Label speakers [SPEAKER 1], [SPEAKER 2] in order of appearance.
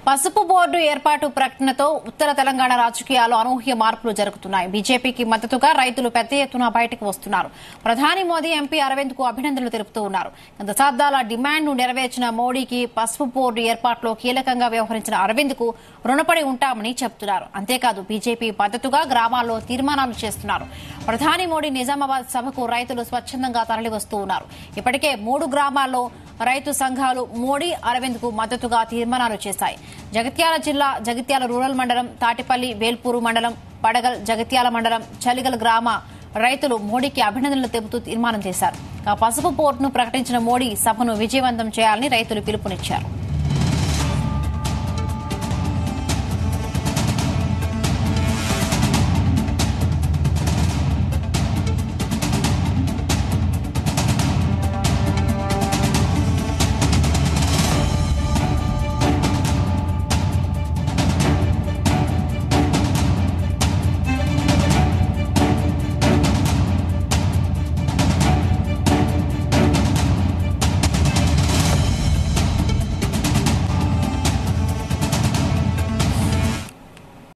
[SPEAKER 1] పసుపు బోర్డు ఏర్పాటు ప్రకటనతో ఉత్తర తెలంగాణ రాజకీయాల్లో అనూహ్య మార్పులు జరుగుతున్నాయి బీజేపీకి మద్దతుగా రైతులు పెద్ద ఎత్తున బయటకు వస్తున్నారు ప్రధాని మోదీ ఎంపీ అరవింద్ కు అభినందనలు తెలుపుతూ ఉన్నారు దశాబ్దాల డిమాండ్ ను నెరవేర్చిన మోడీకి పసుపు బోర్డు ఏర్పాటులో కీలకంగా వ్యవహరించిన అరవింద్ కు రుణపడి ఉంటామని చెబుతున్నారు అంతేకాదు బీజేపీ మద్దతుగా గ్రామాల్లో తీర్మానాలు చేస్తున్నారు ప్రధాని మోడీ నిజామాబాద్ సభకు రైతులు స్వచ్ఛందంగా తరలివస్తూ ఉన్నారు ఇప్పటికే మూడు గ్రామాల్లో రైతు సంఘాలు మోడీ అరవింద్ కు మద్దతుగా తీర్మానాలు చేశాయి జగిత్యాల జిల్లా జగిత్యాల రూరల్ మండలం తాటిపల్లి వేల్పూరు మండలం పడగల్ జగిత్యాల మండలం చలిగల్ గ్రామ రైతులు మోడీకి అభినందనలు తెలుపుతూ తీర్మానం చేశారు ఆ పసుపు పోర్టును ప్రకటించిన మోడీ సభను విజయవంతం చేయాలని రైతులు పిలుపునిచ్చారు